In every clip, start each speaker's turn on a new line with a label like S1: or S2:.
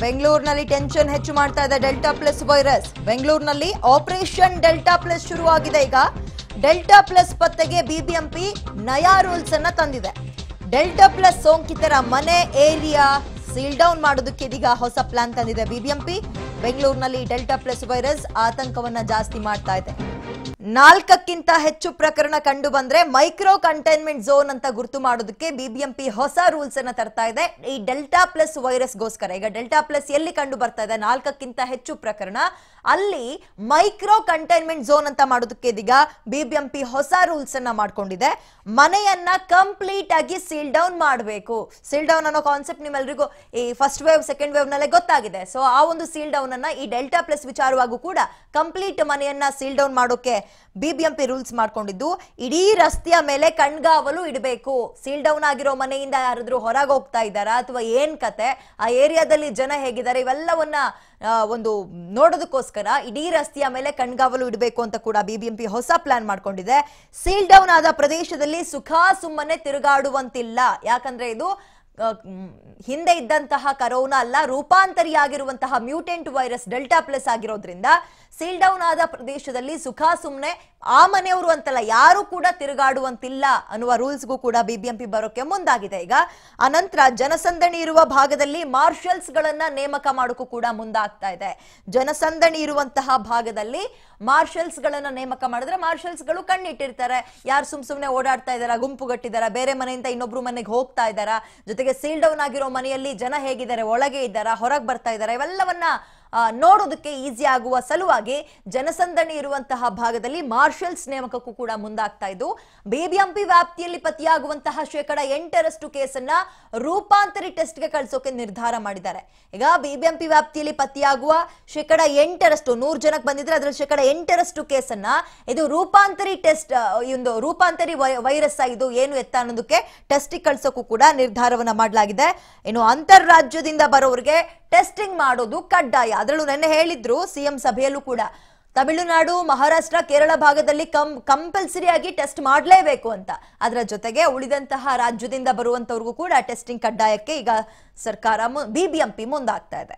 S1: ಬೆಂಗಳೂರಿನಲ್ಲಿ ಟೆನ್ಷನ್ ಹೆಚ್ಚು ಮಾಡ್ತಾ ಇದೆ ಡೆಲ್ಟಾ ಪ್ಲಸ್ ವೈರಸ್ ಬೆಂಗಳೂರಿನಲ್ಲಿ ಆಪರೇಷನ್ ಡೆಲ್ಟಾ ಪ್ಲಸ್ ಶುರುವಾಗಿದೆ ಈಗ ಡೆಲ್ಟಾ ಪ್ಲಸ್ ಪತ್ತೆಗೆ ಬಿಬಿಎಂಪಿ ನಯಾ ರೂಲ್ಸ್ ಅನ್ನ ತಂದಿದೆ ಡೆಲ್ಟಾ ಪ್ಲಸ್ ಸೋಂಕಿತರ ಮನೆ ಏರಿಯಾ ಸೀಲ್ ಡೌನ್ ಮಾಡೋದಕ್ಕೆ ಇದೀಗ ಹೊಸ ಪ್ಲಾನ್ ತಂದಿದೆ ಬಿಬಿಎಂಪಿ ಬೆಂಗಳೂರಿನಲ್ಲಿ ಡೆಲ್ಟಾ ಪ್ಲಸ್ ವೈರಸ್ ಆತಂಕವನ್ನ ಜಾಸ್ತಿ ಮಾಡ್ತಾ ಇದೆ ನಾಲ್ಕಕ್ಕಿಂತ ಹೆಚ್ಚು ಪ್ರಕರಣ ಕಂಡು ಬಂದ್ರೆ ಮೈಕ್ರೋ ಕಂಟೈನ್ಮೆಂಟ್ ಝೋನ್ ಅಂತ ಗುರುತು ಮಾಡೋದಕ್ಕೆ ಬಿಬಿಎಂಪಿ ಹೊಸ ರೂಲ್ಸ್ ಅನ್ನ ತರ್ತಾ ಇದೆ ಈ ಡೆಲ್ಟಾ ಪ್ಲಸ್ ವೈರಸ್ಗೋಸ್ಕರ ಈಗ ಡೆಲ್ಟಾ ಪ್ಲಸ್ ಎಲ್ಲಿ ಕಂಡು ಬರ್ತಾ ಇದೆ ನಾಲ್ಕಕ್ಕಿಂತ ಹೆಚ್ಚು ಪ್ರಕರಣ ಅಲ್ಲಿ ಮೈಕ್ರೋ ಕಂಟೈನ್ಮೆಂಟ್ ಝೋನ್ ಅಂತ ಮಾಡೋದಕ್ಕೆ ಇದೀಗ ಬಿಬಿಎಂಪಿ ಹೊಸ ರೂಲ್ಸ್ ಅನ್ನ ಮಾಡ್ಕೊಂಡಿದೆ ಮನೆಯನ್ನ ಕಂಪ್ಲೀಟ್ ಆಗಿ ಸೀಲ್ ಡೌನ್ ಮಾಡಬೇಕು ಸೀಲ್ ಡೌನ್ ಅನ್ನೋ ಕಾನ್ಸೆಪ್ಟ್ ನಿಮ್ಮೆಲ್ರಿಗೂ ಈ ಫಸ್ಟ್ ವೇವ್ ಸೆಕೆಂಡ್ ವೇವ್ ನಲ್ಲೇ ಗೊತ್ತಾಗಿದೆ ಸೊ ಆ ಒಂದು ಸೀಲ್ ಡೌನ್ ಅನ್ನ ಈ ಡೆಲ್ಟಾ ಪ್ಲಸ್ ವಿಚಾರವಾಗೂ ಕೂಡ ಕಂಪ್ಲೀಟ್ ಮನೆಯನ್ನ ಸೀಲ್ ಡೌನ್ ಮಾಡೋಕೆ ಬಿಬಿಎಂಪಿ ರೂಲ್ಸ್ ಮಾಡ್ಕೊಂಡಿದ್ದು ಇಡೀ ರಸ್ತೆಯ ಮೇಲೆ ಕಣ್ಗಾವಲು ಇಡಬೇಕು ಸೀಲ್ ಡೌನ್ ಆಗಿರೋ ಮನೆಯಿಂದ ಯಾರಾದ್ರೂ ಹೊರಗೆ ಹೋಗ್ತಾ ಇದ್ದಾರಾ ಅಥವಾ ಏನ್ ಕತೆ ಆ ಏರಿಯಾದಲ್ಲಿ ಜನ ಹೇಗಿದ್ದಾರೆ ಇವೆಲ್ಲವನ್ನ ಆ, ಒಂದು ನೋಡೋದಕ್ಕೋಸ್ಕರ ಇಡೀ ರಸ್ತೆಯ ಮೇಲೆ ಕಣ್ಗಾವಲು ಇಡಬೇಕು ಅಂತ ಕೂಡ ಬಿಬಿಎಂಪಿ ಹೊಸ ಪ್ಲಾನ್ ಮಾಡ್ಕೊಂಡಿದೆ ಸೀಲ್ ಡೌನ್ ಆದ ಪ್ರದೇಶದಲ್ಲಿ ಸುಖ ಸುಮ್ಮನೆ ತಿರುಗಾಡುವಂತಿಲ್ಲ ಯಾಕಂದ್ರೆ ಇದು ಆ, ಮ್, ಹಿಂದೆ ಇದ್ದಂತಹ ಕರೋನಾ ಅಲ್ಲ ರೂಪಾಂತರಿಯಾಗಿರುವಂತಹ ಮ್ಯೂಟೆಂಟ್ ವೈರಸ್ ಡೆಲ್ಟಾ ಪ್ಲಸ್ ಆಗಿರೋದ್ರಿಂದ ಸೀಲ್ ಡೌನ್ ಆದ ಪ್ರದೇಶದಲ್ಲಿ ಸುಖ ಸುಮ್ಮನೆ ಆ ಮನೆಯವರು ಅಂತಲ್ಲ ಯಾರು ಕೂಡ ತಿರುಗಾಡುವಂತಿಲ್ಲ ಅನ್ನುವ ರೂಲ್ಸ್ಗೂ ಕೂಡ ಬಿಬಿಎಂಪಿ ಬರೋಕೆ ಮುಂದಾಗಿದೆ ಈಗ ಅನಂತರ ಜನಸಂದಣಿ ಇರುವ ಭಾಗದಲ್ಲಿ ಮಾರ್ಷಲ್ಸ್ ಗಳನ್ನ ನೇಮಕ ಮಾಡೋಕ್ಕೂ ಕೂಡ ಮುಂದಾಗ್ತಾ ಇದೆ ಜನಸಂದಣಿ ಇರುವಂತಹ ಭಾಗದಲ್ಲಿ ಮಾರ್ಷಲ್ಸ್ ಗಳನ್ನ ನೇಮಕ ಮಾಡಿದ್ರೆ ಮಾರ್ಷಲ್ಸ್ ಗಳು ಕಣ್ಣಿಟ್ಟಿರ್ತಾರೆ ಯಾರು ಸುಮ್ ಸುಮ್ನೆ ಓಡಾಡ್ತಾ ಇದಾರ ಗುಂಪುಗಟ್ಟಿದಾರ ಬೇರೆ ಮನೆಯಿಂದ ಇನ್ನೊಬ್ರು ಮನೆಗೆ ಹೋಗ್ತಾ ಇದಾರ ಜೊತೆಗೆ ಸೀಲ್ ಡೌನ್ ಆಗಿರೋ ಮನೆಯಲ್ಲಿ ಜನ ಹೇಗಿದ್ದಾರೆ ಒಳಗೆ ಇದ್ದಾರಾ ಹೊರಗೆ ಬರ್ತಾ ಇದ್ದಾರೆ ಇವೆಲ್ಲವನ್ನ ಆ, ನೋಡೋದಕ್ಕೆ ಈಸಿ ಆಗುವ ಸಲುವಾಗಿ ಜನಸಂದಣಿ ಇರುವಂತಹ ಭಾಗದಲ್ಲಿ ಮಾರ್ಷಲ್ಸ್ ನೇಮಕಕ್ಕೂ ಕೂಡ ಮುಂದಾಗ್ತಾ ಇದ್ದು ಬಿಬಿಎಂಪಿ ವ್ಯಾಪ್ತಿಯಲ್ಲಿ ಪತ್ತೆಯಾಗುವಂತಹ ಶೇಕಡ ಎಂಟರಷ್ಟು ಕೇಸನ್ನ ರೂಪಾಂತರಿ ಟೆಸ್ಟ್ಗೆ ಕಳಿಸೋಕೆ ನಿರ್ಧಾರ ಮಾಡಿದ್ದಾರೆ ಈಗ ಬಿಬಿಎಂಪಿ ವ್ಯಾಪ್ತಿಯಲ್ಲಿ ಪತ್ತೆಯಾಗುವ ಶೇಕಡ ಎಂಟರಷ್ಟು ನೂರು ಜನಕ್ಕೆ ಬಂದಿದ್ರೆ ಅದರಲ್ಲಿ ಶೇಕಡ ಎಂಟರಷ್ಟು ಕೇಸನ್ನ ಇದು ರೂಪಾಂತರಿ ಟೆಸ್ಟ್ ಈ ಒಂದು ರೂಪಾಂತರಿ ವೈ- ವೈರಸ್ ಇದು ಏನು ಎತ್ತ ಅನ್ನೋದಕ್ಕೆ ಟೆಸ್ಟಿಗೆ ಕಳ್ಸೋಕ್ಕೂ ಕೂಡ ನಿರ್ಧಾರವನ್ನ ಮಾಡಲಾಗಿದೆ ಇನ್ನು ಅಂತರ್ರಾಜ್ಯದಿಂದ ಬರೋರಿಗೆ ಟೆಸ್ಟಿಂಗ್ ಮಾಡೋದು ಕಡ್ಡಾಯ ಅದರಲ್ಲೂ ನೆನ್ನೆ ಹೇಳಿದ್ರು ಸಿಎಂ ಸಭೆಯಲ್ಲೂ ಕೂಡ ತಮಿಳುನಾಡು ಮಹಾರಾಷ್ಟ್ರ ಕೇರಳ ಭಾಗದಲ್ಲಿ ಕಂ ಕಂಪಲ್ಸರಿ ಆಗಿ ಟೆಸ್ಟ್ ಮಾಡಲೇಬೇಕು ಅಂತ ಅದರ ಜೊತೆಗೆ ಉಳಿದಂತಹ ರಾಜ್ಯದಿಂದ ಬರುವಂತವ್ರಿಗೂ ಕೂಡ ಟೆಸ್ಟಿಂಗ್ ಕಡ್ಡಾಯಕ್ಕೆ ಈಗ ಸರ್ಕಾರ ಬಿಬಿಎಂಪಿ ಮುಂದಾಗ್ತಾ ಇದೆ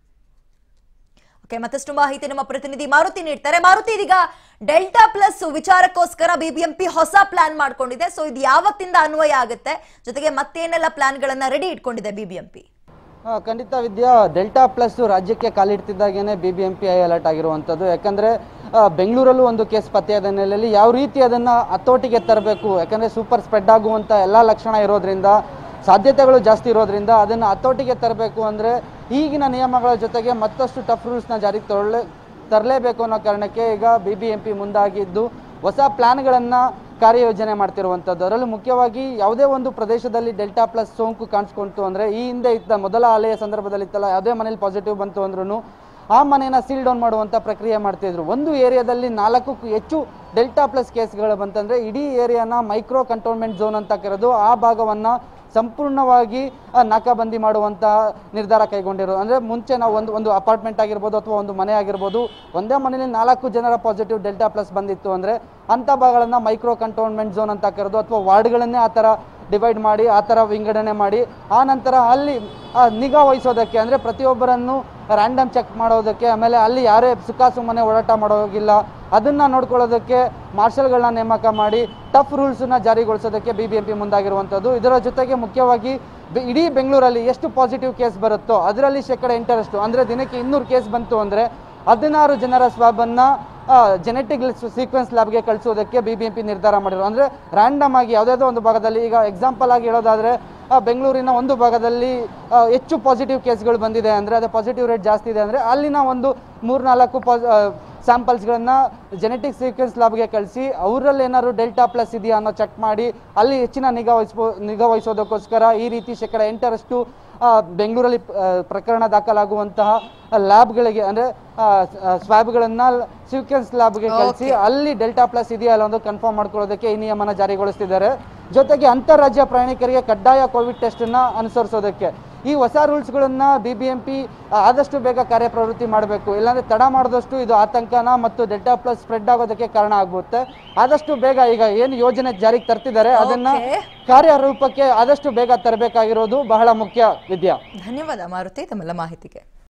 S1: ಓಕೆ ಮತ್ತಷ್ಟು ಮಾಹಿತಿ ನಮ್ಮ ಪ್ರತಿನಿಧಿ ಮಾರುತಿ ನೀಡ್ತಾರೆ ಮಾರುತಿ ಇದೀಗ ಡೆಲ್ಟಾ ಪ್ಲಸ್ ವಿಚಾರಕ್ಕೋಸ್ಕರ ಬಿಬಿಎಂಪಿ ಹೊಸ ಪ್ಲಾನ್ ಮಾಡ್ಕೊಂಡಿದೆ ಸೊ ಇದು ಯಾವತ್ತಿಂದ ಅನ್ವಯ ಆಗುತ್ತೆ ಜೊತೆಗೆ ಮತ್ತೇನೆಲ್ಲ ಪ್ಲಾನ್ಗಳನ್ನ ರೆಡಿ ಇಟ್ಕೊಂಡಿದೆ ಬಿಬಿಎಂಪಿ
S2: ಆ, ಖಂಡಿತ ವಿದ್ಯಾ ಡೆಲ್ಟಾ ಪ್ಲಸ್ ರಾಜ್ಯಕ್ಕೆ ಕಾಲಿಡ್ತಿದ್ದಾಗೇನೆ ಬಿ ಬಿ ಎಂ ಪಿ ಐ ಅಲರ್ಟ್ ಆಗಿರುವಂಥದ್ದು ಯಾಕಂದರೆ ಬೆಂಗಳೂರಲ್ಲೂ ಒಂದು ಕೇಸ್ ಪತ್ತೆಯಾದ ಹಿನ್ನೆಲೆಯಲ್ಲಿ ಯಾವ ರೀತಿ ಅದನ್ನು ಹತೋಟಿಗೆ ತರಬೇಕು ಯಾಕಂದರೆ ಸೂಪರ್ ಸ್ಪ್ರೆಡ್ ಆಗುವಂಥ ಎಲ್ಲ ಲಕ್ಷಣ ಇರೋದ್ರಿಂದ ಸಾಧ್ಯತೆಗಳು ಜಾಸ್ತಿ ಇರೋದ್ರಿಂದ ಅದನ್ನು ಹತೋಟಿಗೆ ತರಬೇಕು ಅಂದರೆ ಈಗಿನ ನಿಯಮಗಳ ಜೊತೆಗೆ ಮತ್ತಷ್ಟು ಟಫ್ ರೂಲ್ಸ್ನ ಜಾರಿಗೆ ತರಲೇ ತರಲೇಬೇಕು ಅನ್ನೋ ಕಾರಣಕ್ಕೆ ಈಗ ಬಿ ಬಿ ಎಂ ಪಿ ಮುಂದಾಗಿದ್ದು ಹೊಸ ಪ್ಲಾನ್ಗಳನ್ನು ಕಾರ್ಯಯೋಜನೆ ಮಾಡ್ತಿರುವಂಥದ್ದು ಅದರಲ್ಲೂ ಮುಖ್ಯವಾಗಿ ಯಾವುದೇ ಒಂದು ಪ್ರದೇಶದಲ್ಲಿ ಡೆಲ್ಟಾ ಪ್ಲಸ್ ಸೋಂಕು ಕಾಣಿಸ್ಕೊಂತು ಅಂದರೆ ಈ ಹಿಂದೆ ಇದ್ದ ಮೊದಲ ಅಲೆಯ ಸಂದರ್ಭದಲ್ಲಿ ಇತ್ತಲ್ಲ ಯಾವುದೇ ಮನೇಲಿ ಪಾಸಿಟಿವ್ ಬಂತು ಅಂದ್ರೂ ಆ ಮನೆಯನ್ನು ಸೀಲ್ ಡೌನ್ ಮಾಡುವಂಥ ಪ್ರಕ್ರಿಯೆ ಮಾಡ್ತಿದ್ರು ಒಂದು ಏರಿಯಾದಲ್ಲಿ ನಾಲ್ಕಕ್ಕೂ ಹೆಚ್ಚು ಡೆಲ್ಟಾ ಪ್ಲಸ್ ಕೇಸ್ಗಳು ಬಂತಂದರೆ ಇಡೀ ಏರಿಯಾನ ಮೈಕ್ರೋ ಕಂಟೋನ್ಮೆಂಟ್ ಝೋನ್ ಅಂತ ಕರೆದು ಆ ಭಾಗವನ್ನು ಸಂಪೂರ್ಣವಾಗಿ ಆ, ನಾಕಾಬಂದಿ ಮಾಡುವಂಥ ನಿರ್ಧಾರ ಕೈಗೊಂಡಿರೋ ಅಂದರೆ ಮುಂಚೆ ನಾವು ಒಂದು ಒಂದು ಅಪಾರ್ಟ್ಮೆಂಟ್ ಆಗಿರ್ಬೋದು ಅಥವಾ ಒಂದು ಮನೆ ಆಗಿರ್ಬೋದು ಒಂದೇ ಮನೆಯಲ್ಲಿ ನಾಲ್ಕು ಜನರ ಪಾಸಿಟಿವ್ ಡೆಲ್ಟಾ ಪ್ಲಸ್ ಬಂದಿತ್ತು ಅಂದರೆ ಅಂಥ ಭಾಗಗಳನ್ನು ಮೈಕ್ರೋ ಕಂಟೋನ್ಮೆಂಟ್ ಝೋನ್ ಅಂತ ಕರೆದು ಅಥವಾ ವಾರ್ಡ್ಗಳನ್ನೇ ಆ ಥರ ಡಿವೈಡ್ ಮಾಡಿ ಆ ಥರ ವಿಂಗಡಣೆ ಮಾಡಿ ಆ ನಂತರ ಅಲ್ಲಿ ಆ, ನಿಗಾ ವಹಿಸೋದಕ್ಕೆ ಅಂದರೆ ಪ್ರತಿಯೊಬ್ಬರನ್ನು ರ್ಯಾಂಡಮ್ ಚೆಕ್ ಮಾಡೋದಕ್ಕೆ ಆಮೇಲೆ ಅಲ್ಲಿ ಯಾರೇ ಸುಖ ಸುಮ್ಮನೆ ಓಡಾಟ ಮಾಡೋಗಿಲ್ಲ ಅದನ್ನು ನೋಡ್ಕೊಳ್ಳೋದಕ್ಕೆ ಮಾರ್ಷಲ್ಗಳನ್ನ ನೇಮಕ ಮಾಡಿ ಟಫ್ ರೂಲ್ಸನ್ನ ಜಾರಿಗೊಳಿಸೋದಕ್ಕೆ ಬಿ ಬಿ ಎಂ ಪಿ ಮುಂದಾಗಿರುವಂಥದ್ದು ಇದರ ಜೊತೆಗೆ ಮುಖ್ಯವಾಗಿ ಬೆ- ಇಡೀ ಬೆಂಗಳೂರಲ್ಲಿ ಎಷ್ಟು ಪಾಸಿಟಿವ್ ಕೇಸ್ ಬರುತ್ತೋ ಅದರಲ್ಲಿ ಶೇಕಡ ಎಂಟರಷ್ಟು ಅಂದರೆ ದಿನಕ್ಕೆ ಇನ್ನೂರು ಕೇಸ್ ಬಂತು ಅಂದರೆ ಹದಿನಾರು ಜನರ ಸ್ವಾಬನ್ನು ಜೆನೆಟಿಕ್ ಸೀಕ್ವೆನ್ಸ್ ಲ್ಯಾಬ್ಗೆ ಕಳಿಸೋದಕ್ಕೆ ಬಿ ಬಿ ಎಂ ಪಿ ನಿರ್ಧಾರ ಮಾಡಿರೋ ಅಂದರೆ ರ್ಯಾಂಡಮ್ ಆಗಿ ಯಾವುದಾದ್ರೂ ಒಂದು ಭಾಗದಲ್ಲಿ ಈಗ ಎಕ್ಸಾಂಪಲ್ ಆಗಿ ಹೇಳೋದಾದರೆ ಬೆಂಗಳೂರಿನ ಒಂದು ಭಾಗದಲ್ಲಿ ಆ, ಹೆಚ್ಚು ಪಾಸಿಟಿವ್ ಕೇಸ್ಗಳು ಬಂದಿದೆ ಅಂದರೆ ಅದು ಪಾಸಿಟಿವ್ ರೇಟ್ ಜಾಸ್ತಿ ಇದೆ ಅಂದರೆ ಅಲ್ಲಿನ ಒಂದು ಮೂರ್ನಾಲ್ಕು ಪಾಸ್ ಸ್ಯಾಂಪಲ್ಸ್ಗಳನ್ನು ಜೆನೆಟಿಕ್ ಸೀಕ್ವೆನ್ಸ್ ಲ್ಯಾಬ್ಗೆ ಕಳಿಸಿ ಅವರಲ್ಲಿ ಏನಾದ್ರು ಡೆಲ್ಟಾ ಪ್ಲಸ್ ಇದೆಯಾ ಅನ್ನೋ ಚೆಕ್ ಮಾಡಿ ಅಲ್ಲಿ ಹೆಚ್ಚಿನ ನಿಗಾ ವಹಿಸ್ಬೋ ನಿಗಾ ವಹಿಸೋದಕ್ಕೋಸ್ಕರ ಈ ರೀತಿ ಶೇಕಡ ಎಂಟರಷ್ಟು ಆ, ಬೆಂಗಳೂರಲ್ಲಿ ಆ, ಪ್ರಕರಣ ದಾಖಲಾಗುವಂತಹ ಲ್ಯಾಬ್ಗಳಿಗೆ ಅಂದರೆ ಸ್ವ್ಯಾಬ್ಗಳನ್ನು ಸೀಕ್ವೆನ್ಸ್ ಲ್ಯಾಬ್ಗೆ ಕಳಿಸಿ ಅಲ್ಲಿ ಡೆಲ್ಟಾ ಪ್ಲಸ್ ಇದೆಯಾ ಅಲ್ಲ ಒಂದು ಕನ್ಫರ್ಮ್ ಮಾಡ್ಕೊಳ್ಳೋದಕ್ಕೆ ಈ ನಿಯಮನ ಜಾರಿಗೊಳಿಸ್ತಿದ್ದಾರೆ ಜೊತೆಗೆ ಅಂತಾರಾಜ್ಯ ಪ್ರಯಾಣಿಕರಿಗೆ ಕಡ್ಡಾಯ ಕೋವಿಡ್ ಟೆಸ್ಟನ್ನು ಅನುಸರಿಸೋದಕ್ಕೆ ಈ ಹೊಸ ರೂಲ್ಸ್ಗಳನ್ನ ಬಿ ಬಿ ಎಂ ಪಿ ಆದಷ್ಟು ಬೇಗ ಕಾರ್ಯಪ್ರವೃತ್ತಿ ಮಾಡಬೇಕು ಇಲ್ಲಾಂದ್ರೆ ತಡ ಮಾಡಿದಷ್ಟು ಇದು ಆತಂಕನ ಮತ್ತು ಡೆಲ್ಟಾ ಪ್ಲಸ್ ಸ್ಪ್ರೆಡ್ ಆಗೋದಕ್ಕೆ ಕಾರಣ ಆಗುತ್ತೆ ಆದಷ್ಟು ಬೇಗ ಈಗ ಏನು ಯೋಜನೆ ಜಾರಿಗೆ ತರ್ತಿದ್ದಾರೆ ಅದನ್ನ
S1: Okay.
S2: ಕಾರ್ಯರೂಪಕ್ಕೆ ಆದಷ್ಟು ಬೇಗ ತರಬೇಕಾಗಿರೋದು ಬಹಳ ಮುಖ್ಯ ವಿದ್ಯಾ
S1: ಧನ್ಯವಾದ ಮಾರುತಿ ತಮ್ಮೆಲ್ಲ ಮಾಹಿತಿಗೆ